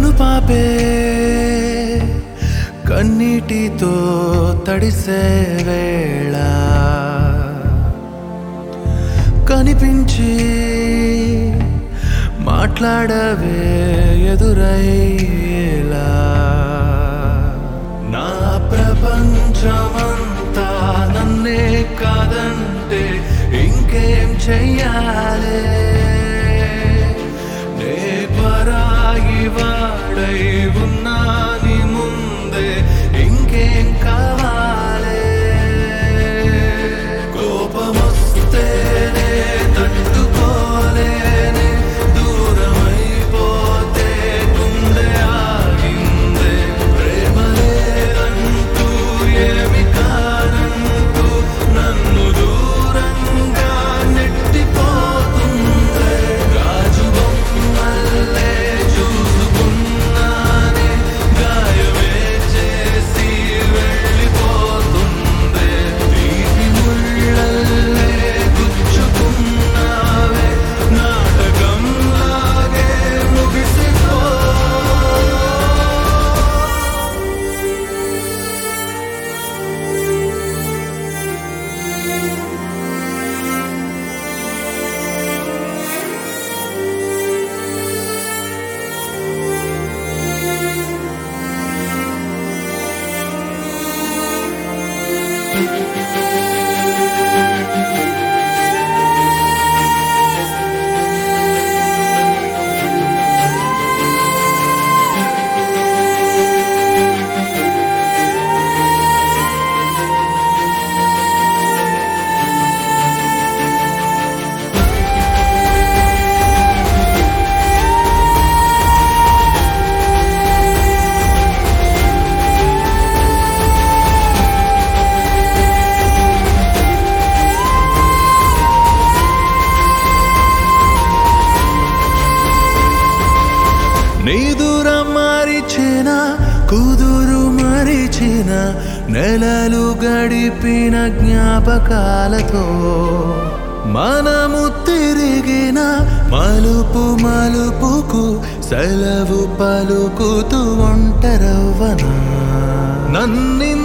కనుపాపే కన్నీటితో తడిసే వేళ కనిపించి మాట్లాడవే ఎదురయ్యేలా నా ప్రపంచమంతా నన్నే కాదంటే ఇంకేం చెయ్యాలే నే పరాయి వాడై ఉన్నా నీ ముందే ఇంకేం కావాలే కోపమొస్తేనే తట్టుకోలేనే దూరమైపోతే గుండె ఆగిందే ప్రేమ లేదంటూ ఏమి కానంటూ నన్ను దూరంగా నెట్టిపోతుందే గాజు బొమ్మల్లే చూసుకున్నానే గాయమే చేసి వెళ్ళిపోతుందే తీపి ముళ్ళల్లే గుచ్చుకున్నావే నాటకంలాగే ముగిసిపో నీ దూరం మరిచిన కుదురు మరిచిన నెలలు గడిపిన జ్ఞాపకాలతో మనము తిరిగిన మలుపు మలుపుకు సెలవు పలుకుతూ ఒంటరవ్వనా నన్నింత